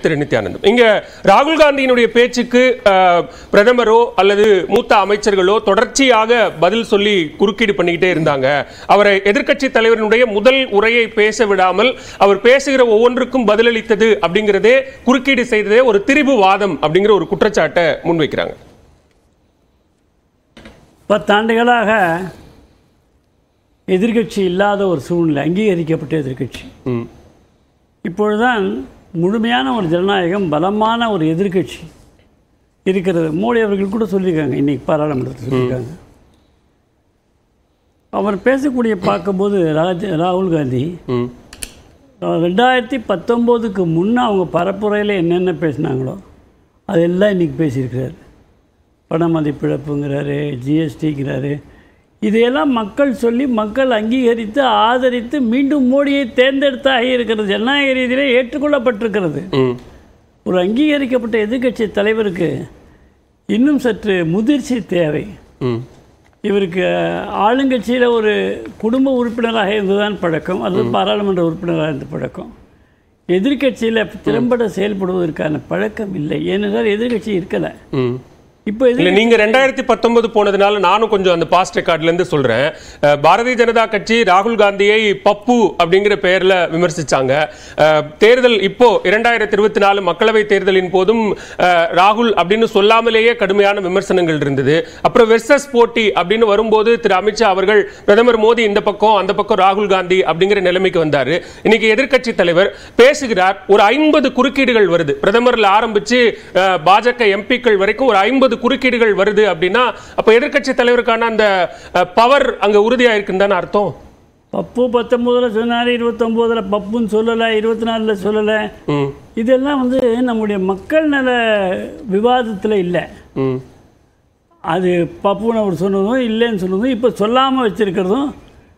திரு நித்யானந்தம் இங்க ராகுல் காந்தியினுடைய பேச்சுக்கு அஹ், பிரதமரோ அல்லது மூத்த அமைச்சர்களோ தொடர்ச்சியாக பதில் சொல்லி குறுக்கீடு பண்ணிக்கிட்டே இருந்தாங்க அவரை எதிர்க்கட்சி தலைவரினுடைய முதல் உரையை பேச விடாமல் அவர் பேசுகிற ஒவ்வொன்றுக்கும் பதிலளித்தது அப்படிங்கிறதே குறுக்கீடு செய்ததே ஒரு திரிபு வாதம் அப்படிங்கிற ஒரு குற்றச்சாட்டை முன்வைக்கிறாங்க பத்தாண்டுகளாக எதிர்க்கட்சி இல்லாத ஒரு சூழ்நிலை அங்கீகரிக்கப்பட்ட எதிர்க்கட்சி ம். இப்பொழுதுதான் முழுமையான ஒரு ஜனநாயகம் பலமான ஒரு எதிர்க்கட்சி இருக்கிறது மோடி அவர்கள் கூட சொல்லியிருக்காங்க இன்னைக்கு பாராளுமன்றத்தில் சொல்லியிருக்காங்க அவர் பேசக்கூடிய பார்க்கும்போது ராஜ ராகுல் காந்தி ம். ரெண்டாயிரத்தி பத்தொம்போதுக்கு முன்னே அவங்க பரப்புரையில் என்னென்ன பேசினாங்களோ அதெல்லாம் இன்றைக்கி பேசியிருக்கிறாரு பண மதிப்பிழப்புங்கிறாரு ஜிஎஸ்டிங்கிறாரு இதையெல்லாம் மக்கள் சொல்லி மக்கள் அங்கீகரித்து ஆதரித்து மீண்டும் மோடியை தேர்ந்தெடுத்தாக இருக்கிறது ஜனநாயக ரீதியிலே ஏற்றுக்கொள்ளப்பட்டிருக்கிறது ம். ஒரு அங்கீகரிக்கப்பட்ட எதிர்க்கட்சி தலைவருக்கு இன்னும் சற்று முதிர்ச்சி தேவை ம். இவருக்கு ஆளுங்கட்சியில் ஒரு குடும்ப உறுப்பினராக இருந்துதான் பழக்கம் அல்லது பாராளுமன்ற உறுப்பினராக இருந்த பழக்கம் எதிர்க்கட்சியில் திறம்பட செயல்படுவதற்கான பழக்கம் இல்லை ஏனென்றால் எதிர்க்கட்சி இருக்கலை ம். இப்போ இல்ல எதிர் நீங்க ரெண்டாயிரத்தி பத்தொன்பது போனதுனால நானும் கொஞ்சம் அந்த பாஸ்ட் ரெக்கார்ட்ல இருந்து சொல்றேன் அஹ், பாரதிய ஜனதா கட்சி ராகுல் காந்தியை பப்பு அப்படிங்கிற பெயர்ல விமர்சிச்சாங்க அஹ், தேர்தல் இப்போ இரண்டாயிரத்தி இருபத்தி நாலு மக்களவை தேர்தலின் போதும் அஹ், ராகுல் அப்படின்னு சொல்லாமலேயே கடுமையான விமர்சனங்கள் இருந்தது அப்புறம் வெர்சஸ் போட்டி அப்படின்னு வரும்போது திரு அமித்ஷா அவர்கள் பிரதமர் மோடி இந்த பக்கம் அந்த பக்கம் ராகுல் காந்தி அப்படிங்கிற நிலைமைக்கு வந்தாரு இன்னைக்கு எதிர்க்கட்சி தலைவர் பேசுகிறார் ஒரு ஐம்பது குறுக்கீடுகள் வருது பிரதமர்ல ஆரம்பிச்சு அஹ், பாஜக எம்பிக்கள் வரைக்கும் ஒரு ஐம்பது குறுக்கீடுகள் வருது அப்படின்னா அப்ப எதிர்க்கட்சி தலைவருக்கான அந்த பவர் அங்க உறுதியா இருக்குன்னு தானே அர்த்தம் பப்பு பத்தொம்போதில் சொன்னார் இருபத்தொம்போதில் பப்புன்னு சொல்லலை இருபத்தி நாலில் சொல்லலை ம், இதெல்லாம் வந்து நம்முடைய மக்கள் நல விவாதத்தில் இல்லை ம், அது பப்புன்னு அவர் சொன்னதும் இல்லைன்னு சொன்னதும் இப்போ சொல்லாமல் வச்சிருக்கிறதும்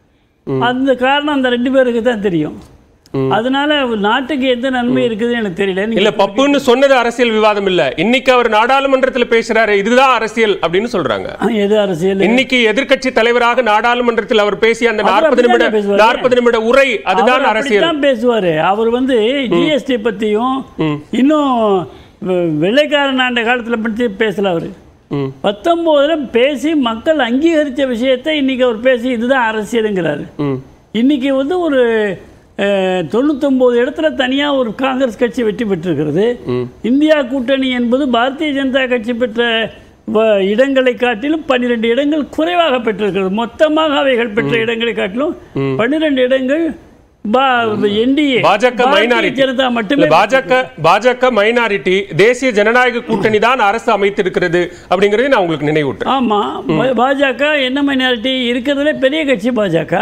அந்த காரணம் அந்த ரெண்டு பேருக்கு தான் தெரியும் அதனால நாட்டுக்கு எந்த நன்மை இருக்குதுன்னு எனக்கு தெரியல நீங்க இல்ல பப்புன்னு சொன்னது அரசியல் விவாதம் இல்ல இன்னைக்கு அவர் நாடாளுமன்றத்துல பேசுறாரு இதுதான் அரசியல் அப்படின்னு சொல்றாங்க எது அரசியல் இன்னைக்கு எதிர்க்கட்சி தலைவராக நாடாளுமன்றத்தில் அவர் பேசிய அந்த அவர் நாற்பது நிமிட அப்படித்தானே பேசுவாரு. நாற்பது நிமிட உரை அதுதான் அவர் அரசியல் அப்படித்தான் பேசுவாரு அவர் வந்து ஜிஎஸ்டி பத்தியும் இன்னும் வெ- வெள்ளைக்காரன் ஆண்ட காலத்துல பற்றி பேசல அவரு ம், பத்தொம்போதுல பேசி மக்கள் அங்கீகரித்த விஷயத்தை இன்னைக்கு அவர் பேசி இதுதான் அரசியலுங்கிறாரு ம், இன்னைக்கு வந்து ஒரு அஹ், தொண்ணூத்தொன்பது இடத்துல தனியாக ஒரு காங்கிரஸ் கட்சி வெற்றி பெற்றிருக்கிறது இந்தியா கூட்டணி என்பது பாரதிய ஜனதா கட்சி பெற்ற வ- இடங்களை காட்டிலும் பன்னிரெண்டு இடங்கள் குறைவாக பெற்றிருக்கிறது மொத்தமாக அவைகள் பெற்ற இடங்களை காட்டிலும் பன்னிரெண்டு இடங்கள் என்டிஏ பாஜக மைனாரிட்டி ஜனதா மட்டுமே பாஜக பாஜக மைனாரிட்டி தேசிய ஜனநாயக கூட்டணி தான் அரசு அமைத்திருக்கிறது அப்படிங்கறதை நான் உங்களுக்கு நினைவூட்டுறேன் ஆமா பா- பாஜக என்ன மைனாரிட்டி இருக்கிறதுல பெரிய கட்சி பாஜக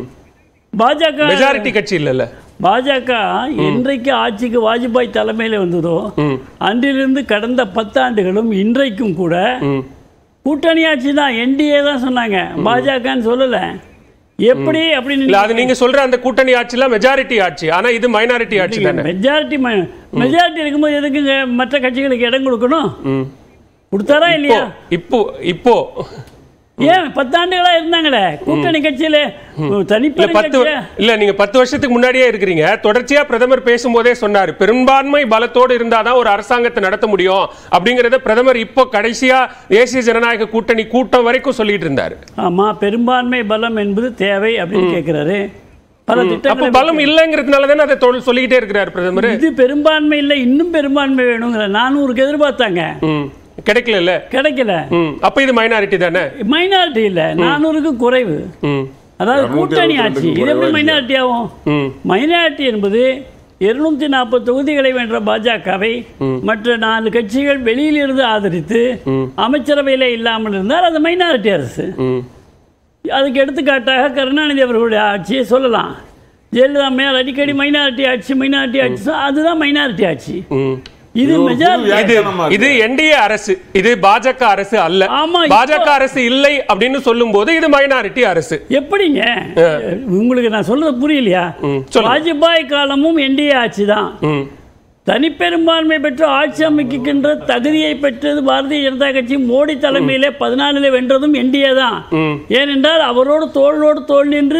பாஜக மெஜாரிட்டி கட்சி இல்லல்ல பாஜக என்றைக்கு ஆட்சிக்கு வாஜ்பாய் தலைமையில் வந்ததோ ம், அன்றிலிருந்து கடந்த பத்தாண்டுகளும் இன்றைக்கும் கூட ம், கூட்டணி ஆட்சி தான் என்டிஏ தான் சொன்னாங்க பாஜகன்னு சொல்லலை எப்படி அப்படின்னு இல்ல அது நீங்க சொல்ற அந்த கூட்டணி ஆட்சில மெஜாரிட்டி ஆட்சி ஆனா இது மைனாரிட்டி ஆட்சி தானே மெஜாரிட்டி மெஜாரிட்டி இருக்கும்போது எதுக்குங்க மற்ற கட்சிகளுக்கு இடம் கொடுக்கணும் ம். கொடுத்தாரா இல்லையா இப்போ இப்போ ஏன் பத்தாண்டுகளா இருந்தாங்களே கூட்டணி கட்சியில இல்ல தனிப்பெரும் பத்து கட்சியா இல்ல நீங்க பத்து வருஷத்துக்கு முன்னாடியே இருக்கிறீங்க தொடர்ச்சியா பிரதமர் பேசும்போதே சொன்னாரு பெரும்பான்மை பலத்தோடு இருந்தாதான் ஒரு அரசாங்கத்தை நடத்த முடியும் அப்படிங்கறத பிரதமர் இப்போ கடைசியா தேசிய ஜனநாயக கூட்டணி கூட்டம் வரைக்கும் சொல்லிட்டு இருந்தாரு ஆமா பெரும்பான்மை பலம் என்பது தேவை அப்படின்னு கேட்கிறாரு பல அப்ப திட்டங்களை பலம் இல்லைங்கிறதுனால தானே அதை தொழில் சொல்லிக்கிட்டே இருக்கிறார் பிரதமர் இது பெரும்பான்மை இல்லை இன்னும் பெரும்பான்மை வேணுங்கிற நானூறுக்கு எதிர்பார்த்தாங்க ம். கிடைக்கல கிடைக்கல ம் அப்ப இது மைனாரிட்டி தானே மைனாரிட்டி இல்லை நானூறுக்கு குறைவு ம் அதாவது கூட்டணி ஆட்சி இது எப்படி மைனாரிட்டி ஆகும் ம் மைனாரிட்டி என்பது இருநூத்தி நாற்பது தொகுதிகளை வென்ற பாஜகவை மற்ற நாலு கட்சிகள் வெளியிலிருந்து ஆதரித்து அமைச்சரவையில் இல்லாமல் இருந்தால் அது மைனாரிட்டி அரசு ம் அதுக்கு எடுத்துக்காட்டாக கருணாநிதி அவர்களுடைய ஆட்சியை சொல்லலாம் ஜெயலலிதா மேல் அடிக்கடி மைனாரிட்டி ஆட்சி மைனாரிட்டி ஆட்சி அதுதான் மைனாரிட்டி ஆட்சி ம் இது மெஜாரிட்டி இது இது என்டிஏ அரசு இது பாஜக அரசு அல்ல ஆமா, இப்போ- பாஜக அரசு இல்லை அப்படின்னு சொல்லும்போது இது மைனாரிட்டி அரசு எப்படிங்க உங்களுக்கு நான் சொல்றது புரியலையா ம், சொல்லுங்க. வாஜ்பாய் காலமும் என்டிஏ ஆட்சி தான் ம் தனிப்பெரும்பான்மை பெற்று ஆட்சி அமைக்கின்ற தகுதியை பெற்றது பாரதிய ஜனதா கட்சி மோடி தலைமையிலே பதினாலில் வென்றதும் என்டிஏ தான் ம் ஏனென்றால் அவரோடு தோளோடு தோள் நின்று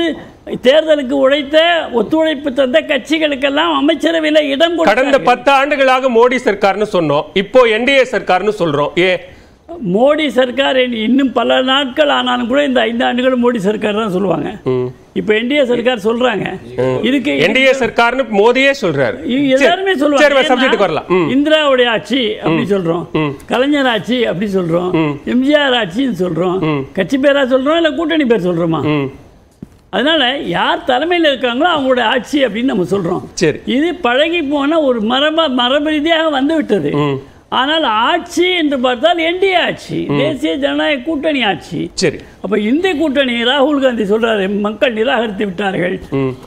தேர்தலுக்கு உழைத்த ஒத்துழைப்பு தந்த கட்சிகளுக்கெல்லாம் அமைச்சரவையில் இடம் கடந்த கொடுத்தார்கள் பத்து ஆண்டுகளாக மோடி சர்க்கார்னு சொன்னோம் இப்போ என்டிஏ சர்க்கார்னு சொல்றோம் ஏ மோடி சர்க்கார் இனி- இன்னும் பல நாட்கள் ஆனாலும் கூட இந்த ஐந்து ஆண்டுகள் மோடி சர்க்கார் தான் சொல்லுவாங்க இப்போ என்டிஏ சர்க்கார் சொல்றாங்க இதுக்கு என்டிஏ சர்க்கார்னு மோடியே சொல்றாரு இ- எல்லாருமே சரி, சொல்லுவாங்க சரி ஏன்னா, சப்ஜெக்ட்டுக்கு வரலாம் ம். இந்திராவுடைய ஆட்சி அப்படி சொல்றோம் கலைஞர் ஆட்சி அப்படி சொல்றோம் எம்ஜிஆர் ஆட்சின்னு சொல்றோம் கட்சி பேரா சொல்றோம் இல்ல கூட்டணி பேர் சொல்றோமா ம் அதனால யார் தலைமையில் இருக்காங்களோ அவங்களோட ஆட்சி அப்படின்னு நம்ம சொல்றோம் சரி இது பழகி போன ஒரு மரப மரபு ரீதியாக வந்து விட்டது ஆனால் ஆட்சி என்று பார்த்தால் என்டிஏ ஆட்சி தேசிய ஜனநாயக கூட்டணி ஆட்சி சரி அப்ப இந்திய கூட்டணி ராகுல் காந்தி சொல்றாரு மக்கள் நிராகரித்து விட்டார்கள்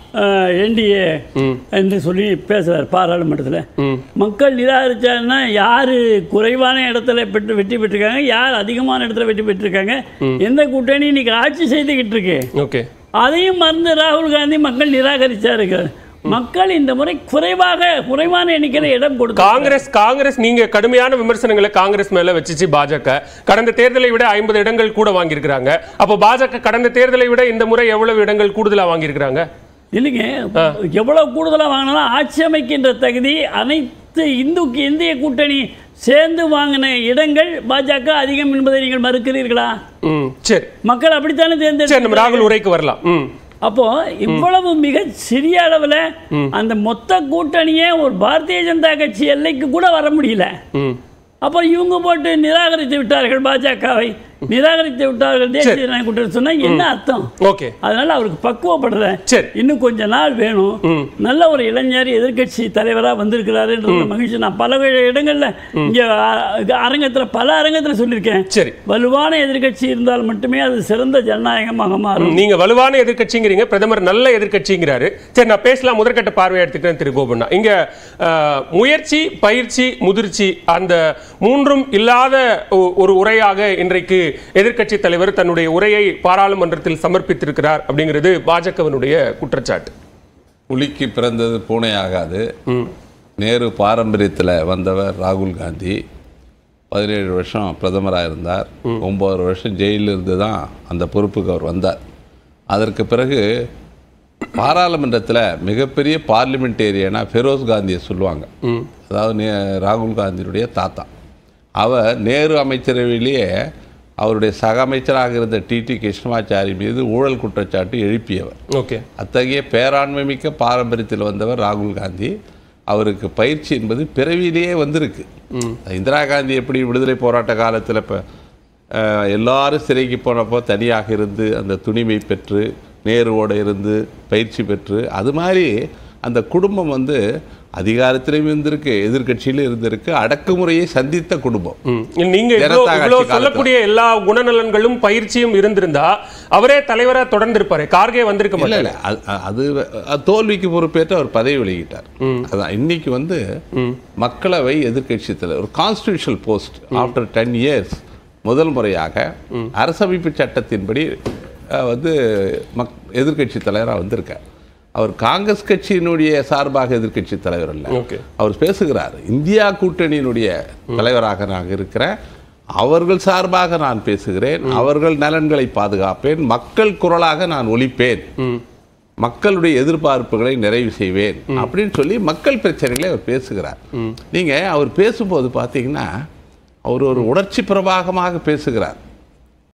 என்டிஏ என்று சொல்லி பேசுறாரு பாராளுமன்றத்தில் மக்கள் நிராகரிச்சாருன்னா யாரு குறைவான இடத்துல பெற்று வெற்றி பெற்றிருக்காங்க யார் அதிகமான இடத்துல வெற்றி பெற்றிருக்காங்க எந்த கூட்டணி இன்னைக்கு ஆட்சி செய்துகிட்டு இருக்கு ஓகே அதையும் மறந்து ராகுல் காந்தி மக்கள் நிராகரிச்சாரு மக்கள் இந்த முறை குறைவாக குறைவான எண்ணிக்கையில் இடம் கொடுத்தாங்க காங்கிரஸ் காங்கிரஸ் நீங்க கடுமையான விமர்சனங்களை காங்கிரஸ் மேல வச்சுச்சு பாஜக கடந்த தேர்தலை விட ஐம்பது இடங்கள் கூட வாங்கியிருக்கிறாங்க அப்போ பாஜக கடந்த தேர்தலை விட இந்த முறை எவ்வளவு இடங்கள் கூடுதலா வாங்கியிருக்கிறாங்க இல்லைங்க எவ்வளவு கூடுதலா வாங்கினாலும் ஆட்சி அமைக்கின்ற தகுதி அனைத்து இந்து இந்திய கூட்டணி சேர்ந்து வாங்கின இடங்கள் பாஜக அதிகம் என்பதை நீங்கள் மறுக்கிறீர்களா ம் சரி மக்கள் அப்படித்தானே சரி நம்ம தேர்ந்தெடுத்து ராகுல் உரைக்கு வரலாம் ம் அப்போ இவ்வளவு மிக சிறிய அளவுல அந்த மொத்த கூட்டணியே ஒரு பாரதிய ஜனதா கட்சி எல்லைக்கு கூட வர முடியல ம் அப்போ இவங்க போட்டு நிராகரித்து விட்டார்கள் பாஜகவை நிராகரித்து விட்டார்கள் தேசிய ஜனநாயக கூட்டணி சொன்னா என்ன அர்த்தம் ஓகே அதனால அவருக்கு பக்குவப்படுற சரி இன்னும் கொஞ்ச நாள் வேணும் நல்ல ஒரு இளைஞர் எதிர்க்கட்சி தலைவரா வந்திருக்கிறாருன்ற மகிழ்ச்சி நான் பல இடங்கள்ல இங்க அ- அரங்கத்துல பல அரங்கத்துல சொல்லியிருக்கேன் சரி வலுவான எதிர்க்கட்சி இருந்தால் மட்டுமே அது சிறந்த ஜனநாயகமாக மாறும் நீங்க வலுவான எதிர்க்கட்சிங்கிறீங்க பிரதமர் நல்ல எதிர்க்கட்சிங்கிறாரு சரி நான் பேசலாம் முதற்கட்ட பார்வையை எடுத்துக்கிறேன் திரு கோபண்ணா இங்க அஹ், முயற்சி பயிற்சி முதிர்ச்சி அந்த மூன்றும் இல்லாத ஒ- ஒரு உரையாக இன்றைக்கு எதிர்க்கட்சி தலைவர் தன்னுடைய உரையை பாராளுமன்றத்தில் சமர்ப்பித்திருக்கிறார் அப்படிங்கிறது பாஜகவினுடைய குற்றச்சாட்டு புலிக்கு பிறந்தது பூனை ஆகாது நேரு பாரம்பரியத்தில் வந்தவர் ராகுல் காந்தி பதினேழு வருஷம் பிரதமராக இருந்தார் ஒம்பது வருஷம் ஜெயிலில் இருந்து தான் அந்த பொறுப்புக்கு அவர் வந்தார் அதற்கு பிறகு பாராளுமன்றத்தில் மிகப்பெரிய பார்லிமெண்டேரியனா ஃபெரோஸ் காந்தியை சொல்லுவாங்க அதாவது நே- ராகுல் காந்தியுடைய தாத்தா அவர் நேரு அமைச்சரவையிலேயே அவருடைய சக அமைச்சராக இருந்த டிடி கிருஷ்ணமாச்சாரி மீது ஊழல் குற்றச்சாட்டு எழுப்பியவர் ஓகே அத்தகைய பேராண்மை மிக்க பாரம்பரியத்தில் வந்தவர் ராகுல் காந்தி அவருக்கு பயிற்சி என்பது பிறவியிலேயே வந்திருக்கு இந்திரா காந்தி எப்படி விடுதலை போராட்ட காலத்தில் இப்போ எல்லாரும் சிறைக்கு போனப்போ தனியாக இருந்து அந்த துணிமை பெற்று நேருவோட இருந்து பயிற்சி பெற்று அது மாதிரி அந்த குடும்பம் வந்து அதிகாரத்திலையும் இருந்திருக்கு எதிர்க்கட்சியிலும் இருந்திருக்கு அடக்குமுறையை சந்தித்த குடும்பம் ம். நீங்க இவ்வளவு ஜனதா கட்சி இவ்வளவு காலத்துல. சொல்லக்கூடிய எல்லா குணநலன்களும் பயிற்சியும் இருந்திருந்தா அவரே தலைவரா தொடர்ந்து இருப்பாரு கார்கே வந்திருக்க இல்ல மாட்டாரு இல்ல அது அது அது தோல்விக்கு பொறுப்பேற்று அவர் பதவி விலகிட்டார் அதான் இன்னைக்கு வந்து மக்களவை எதிர்க்கட்சி தலைவர் ஒரு constitutional post after ten years முதல் முறையாக அரசமைப்பு சட்டத்தின்படி அஹ், வந்து மக் எதிர்க்கட்சி தலைவராக வந்திருக்கார் அவர் காங்கிரஸ் கட்சியினுடைய சார்பாக எதிர்க்கட்சி தலைவர் அல்ல ஓகே அவர் பேசுகிறார் இந்தியா கூட்டணியினுடைய தலைவராக நான் இருக்கிறேன் அவர்கள் சார்பாக நான் பேசுகிறேன் அவர்கள் நலன்களை பாதுகாப்பேன் மக்கள் குரலாக நான் ஒலிப்பேன் மக்களுடைய எதிர்பார்ப்புகளை நிறைவு செய்வேன் அப்படின்னு சொல்லி மக்கள் பிரச்சனைகளை அவர் பேசுகிறார் நீங்க அவர் பேசும்போது பார்த்தீங்கன்னா அவர் ஒரு உணர்ச்சி பிரவாகமாக பேசுகிறார்